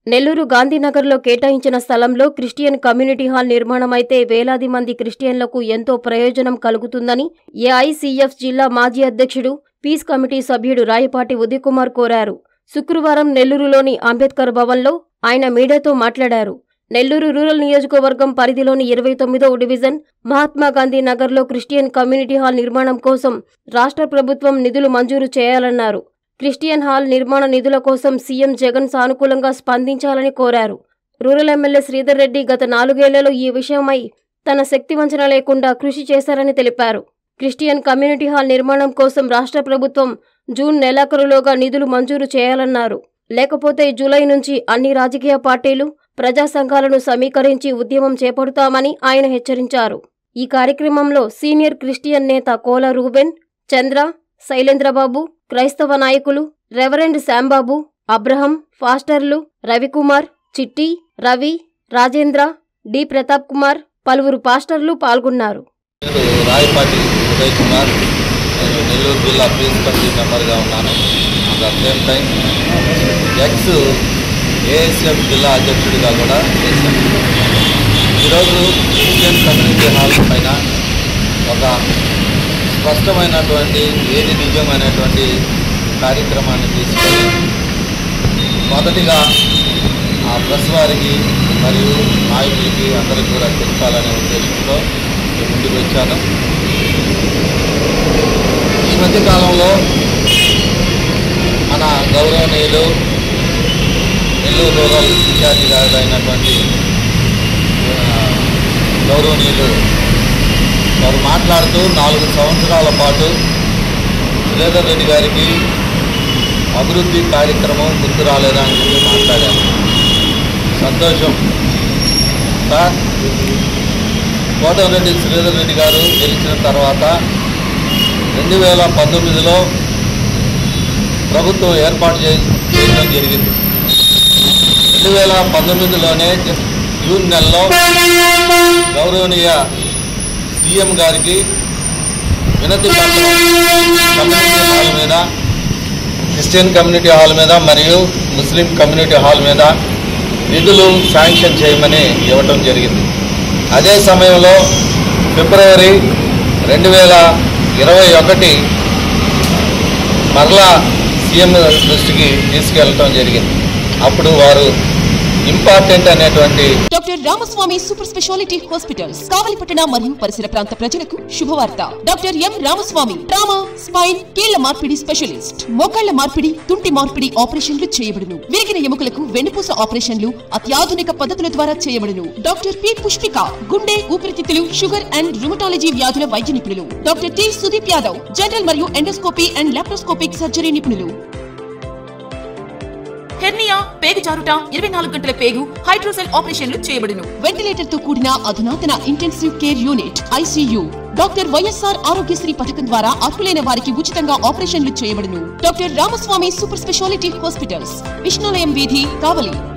నెల్లూరు గాంధీనగర్లో కేటాయించిన స్థలంలో Christian community hall నిర్మాణమైతే వేలాది మంది క్రిస్టియన్లకు ఎంతో ప్రయోజనం కలుగుతుందని ఏఐసీఎఫ్ జిల్లా మాజీ అధ్యక్షుడు పీస్ కమిటీ సభ్యుడు రాయపాటి ఉదయ్ కుమార్ కోరారు శుక్రవారం నెల్లూరులోని అంబేద్కర్ భవన్లో ఆయన మీడియాతో మాట్లాడారు నెల్లూరు రూరల్ నియోజకవర్గం పరిధిలోని ఇరవై తొమ్మిదవ డివిజన్ మహాత్మా గాంధీ నగర్లో క్రిస్టియన్ కమ్యూనిటీ హాల్ నిర్మాణం కోసం రాష్ట్ర ప్రభుత్వం నిధులు మంజూరు చేయాలన్నారు క్రిస్టియన్ హాల్ నిర్మాణ నిధుల కోసం సీఎం జగన్ సానుకూలంగా స్పందించాలని కోరారు రూరల్ ఎమ్మెల్యే శ్రీధర్ రెడ్డి గత నాలుగేళ్లలో ఈ విషయమై తన శక్తివంచన లేకుండా కృషి చేశారని తెలిపారు క్రిస్టియన్ కమ్యూనిటీ హాల్ నిర్మాణం కోసం రాష్ట్ర ప్రభుత్వం జూన్ నెలాఖరులోగా నిధులు మంజూరు చేయాలన్నారు లేకపోతే జూలై నుంచి అన్ని రాజకీయ పార్టీలు ప్రజా సంఘాలను సమీకరించి ఉద్యమం చేపడతామని ఆయన హెచ్చరించారు ఈ కార్యక్రమంలో సీనియర్ క్రిస్టియన్ నేత కోల రూబెన్ చంద్ర శైలేంద్రబాబు క్రైస్తవ నాయకులు రెవరెండ్ శాంబాబు అబ్రహం ఫాస్టర్లు రవికుమార్ చిట్టి రవి రాజేంద్ర డి ప్రతాప్ కుమార్ పలువురు పాస్టర్లు పాల్గొన్నారు పేరు రాయపాటి ఉదయ్ కుమార్ నేను నెల్లూరు జిల్లా పీస్ కమిటీ మెంబర్గా ఉన్నాను at the same time ex ASF జిల్లా అధ్యక్షుడిగా కూడా చేశాను ఈరోజు క్రిస్టియన్ కమ్యూనిటీ హాల్ పైన ఒక స్పష్టమైనటువంటి ఏది నిజమైనటువంటి కార్యక్రమాన్ని తీసుకొని మొదటిగా ఆ ప్రెస్ వారికి మరియు నాయకులకి అందరికీ కూడా తెలపాలనే ఉద్దేశంతో నేను ముందుకు వచ్చాను ఈ మధ్య కాలంలో మన గౌరవనీయులు నెల్లూరు రూరల్ ఇన్ఛార్జి గారు అయినటువంటి ఆ, గౌరవనీయులు వారు మాట్లాడుతూ నాలుగు సంవత్సరాల పాటు శ్రీధర్ రెడ్డి గారికి అభివృద్ధి కార్యక్రమం గుర్తు రాలేదా అని చెప్పి మాట్లాడారు సంతోషం సార్ కోటమిరెడ్డి శ్రీధర్ రెడ్డి గారు గెలిచిన తర్వాత రెండు వేల పంతొమ్మిదిలో ప్రభుత్వం ఏర్పాటు చే చేయడం జరిగింది రెండు వేల పంతొమ్మిదిలోనే జ- జూన్ నెలలో గౌరవనీయ సీఎం గారికి వినతి పత్రం కమ్యూనిటీ హాల్ మీద క్రిస్టియన్ కమ్యూనిటీ హాల్ మీద మరియు ముస్లిం కమ్యూనిటీ హాల్ మీద నిధులు శాంక్షన్ చేయమని ఇవ్వటం జరిగింది అదే సమయంలో ఫిబ్రవరి రెండు వేల ఇరవై ఒకటి మరలా సీఎం దృష్టికి తీసుకెళ్ళటం జరిగింది అప్పుడు వారు ఇంపార్టెంట్ అనేటువంటి doctor Ramaswamy super speciality hospitals కావలిపట్టణ మరియు పరిసర ప్రాంత ప్రజలకు శుభవార్త doctor M Ramaswamy trauma spine కీళ్ల మార్పిడి స్పెషలిస్ట్ మోకాళ్ల మార్పిడి తుంటి మార్పిడి ఆపరేషన్లు చేయబడును విరిగిన ఎముకలకు వెన్నుపూస ఆపరేషన్లు అత్యాధునిక పద్ధతుల ద్వారా చేయబడును డాక్టర్ పి పుష్పిక గుండె ఊపిరితిత్తులు షుగర్ అండ్ రుమటాలజీ వ్యాధుల వైద్య నిపుణులు doctor T Sudeep Yadav general మరియు ఎండోస్కోపీ అండ్ లాప్రోస్కోపిక్ సర్జరీ నిపుణులు హెర్నియా పేగు జారుట ఇరవై నాలుగు గంటల పేగు హైడ్రోసెల్ ఆపరేషన్లు చేయబడును వెంటిలేటర్ తో కూడిన అధునాతన intensive care unit ICU doctor YSR Aarogyasri పథకం ద్వారా అర్హులైన వారికి ఉచితంగా ఆపరేషన్లు చేయబడును doctor Ramaswamy super speciality hospitals Vishnulayam వీధి కావలి